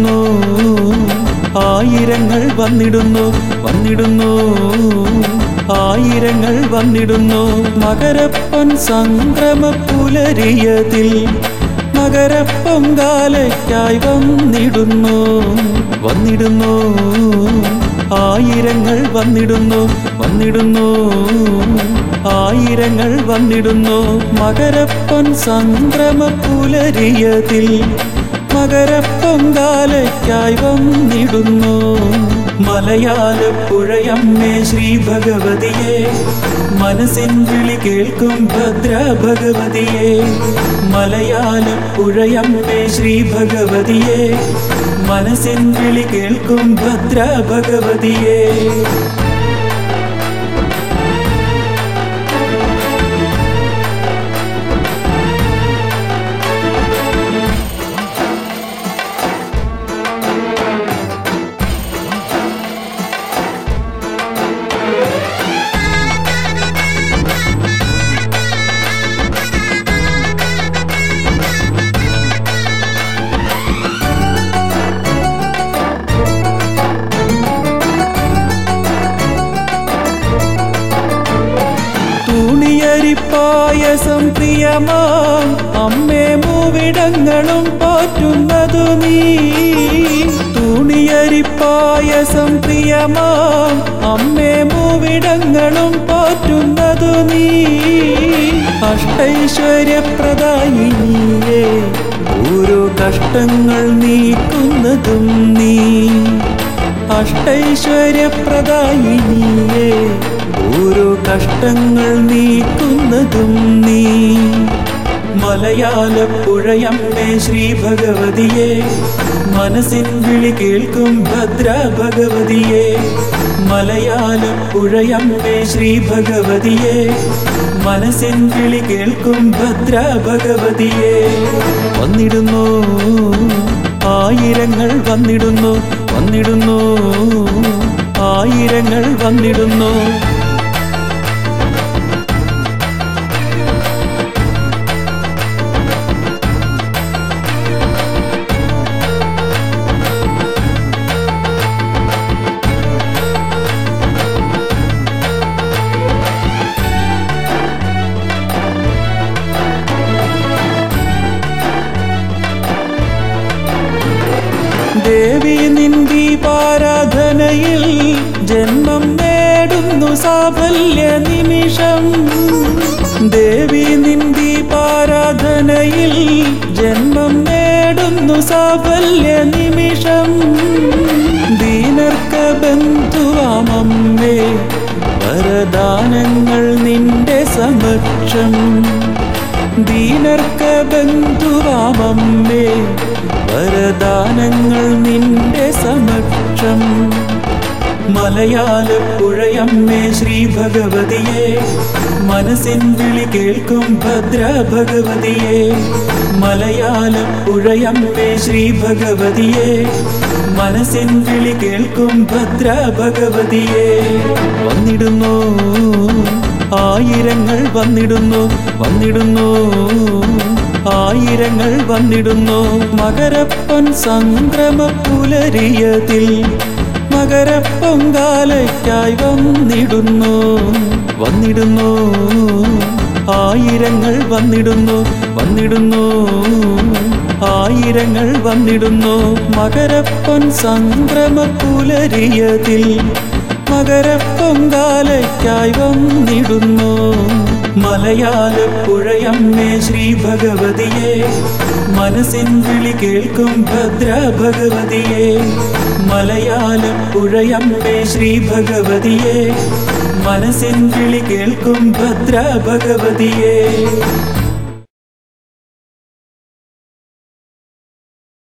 വന്നിടുന്നു ആയിരങ്ങൾ വന്നിടുന്നു വന്നിടുന്നു ആയിരങ്ങൾ വന്നിടുന്നു മകരപ്പൻ സംക്രമ പുലരിയതിൽ മകരപ്പൊങ്കാലയ്ക്കായി വന്നിടുന്നു വന്നിടുന്നു ആയിരങ്ങൾ വന്നിടുന്നു വന്നിടുന്നു ആയിരങ്ങൾ വന്നിടുന്നു മകരപ്പൻ സംക്രമ പുലരിയതിൽ മകരപ്പൊങ്കാലയ്ക്കായി വന്നിടുന്നു മലയാളപ്പുഴയമ്മേ ശ്രീ ഭഗവതിയെ മനസ്സിൻ വിളി കേൾക്കും ഭദ്ര ഭഗവതിയെ മലയാളപ്പുഴയമ്മേ ശ്രീ ഭഗവതിയെ മനസ്സിൻ വിളി കേൾക്കും ഭദ്ര ഭഗവതിയെ തുണിയരിപ്പായസം പ്രിയമാം അമ്മേ മൂവിടങ്ങളും പോറ്റുന്നതു നീ തുണിയരിപ്പായസം പ്രിയമാം അമ്മേ മൂവിടങ്ങളും പോറ്റുന്നതു നീ അഷ്ടൈശ്വര്യപ്രദായിനിയേ ഓരോ കഷ്ടങ്ങൾ നീക്കുന്നതും നീ അഷ്ടൈശ്വര്യപ്രദായിനിയേ ഓരോ കഷ്ടങ്ങൾ നീക്കുന്നതും നീ മലയാളപ്പുഴയമ്മേ ശ്രീ ഭഗവതിയെ മനസ്സിൻ വിളി കേൾക്കും ഭദ്ര ഭഗവതിയെ മലയാളപ്പുഴയമ്മേ ശ്രീ ഭഗവതിയെ മനസ്സിൻ വിളി കേൾക്കും ഭദ്ര ഭഗവതിയെ വന്നിടുന്നു ആയിരങ്ങൾ വന്നിടുന്നു വന്നിടുന്നു ആയിരങ്ങൾ വന്നിടുന്നു ദേവി നിന്ദീപാരാധനയിൽ ജന്മം നേടുന്നു സാഫല്യ നിമിഷം ദേവി നിന്ദീപാരാധനയിൽ ജന്മം നേടുന്നു സാഫല്യ നിമിഷം ദീനർക്ക ബന്ധുവാമമ്മേ വരദാനങ്ങൾ നിന്റെ സമക്ഷം ദീനർക്ക ബന്ധുവാമമ്മേ വരദാനങ്ങൾ നിന്റെ സമക്ഷം മലയാളപ്പുഴയമ്മേ ശ്രീ ഭഗവതിയെ മനസ്സിൻ വിളി കേൾക്കും ഭദ്ര ഭഗവതിയെ മലയാളപ്പുഴയമ്മേ ശ്രീ ഭഗവതിയെ മനസ്സിൻ വിളി കേൾക്കും ഭദ്ര ഭഗവതിയെ വന്നിടുന്നു ആയിരങ്ങൾ വന്നിടുന്നു വന്നിടുന്നു ആയിരങ്ങൾ വന്നിടുന്നു മകരപ്പൻ സംക്രമ പുലരിയതിൽ മകരപ്പൊങ്കാലയ്ക്കായി വന്നിടുന്നു വന്നിടുന്നു ആയിരങ്ങൾ വന്നിടുന്നു വന്നിടുന്നു ആയിരങ്ങൾ വന്നിടുന്നു മകരപ്പൻ സംക്രമ പുലരിയതിൽ മകരപ്പൊങ്കാലയ്ക്കായി വന്നിടുന്നു മലയാളപ്പുഴയമ്മേ ശ്രീ ഭഗവതിയെ മനസ്സിൻ വിളി കേൾക്കും ഭദ്ര ഭഗവതിയെ മലയാളപ്പുഴയമ്മേ ശ്രീ ഭഗവതിയെ മനസ്സിൻ വിളി കേൾക്കും ഭദ്ര ഭഗവതിയെ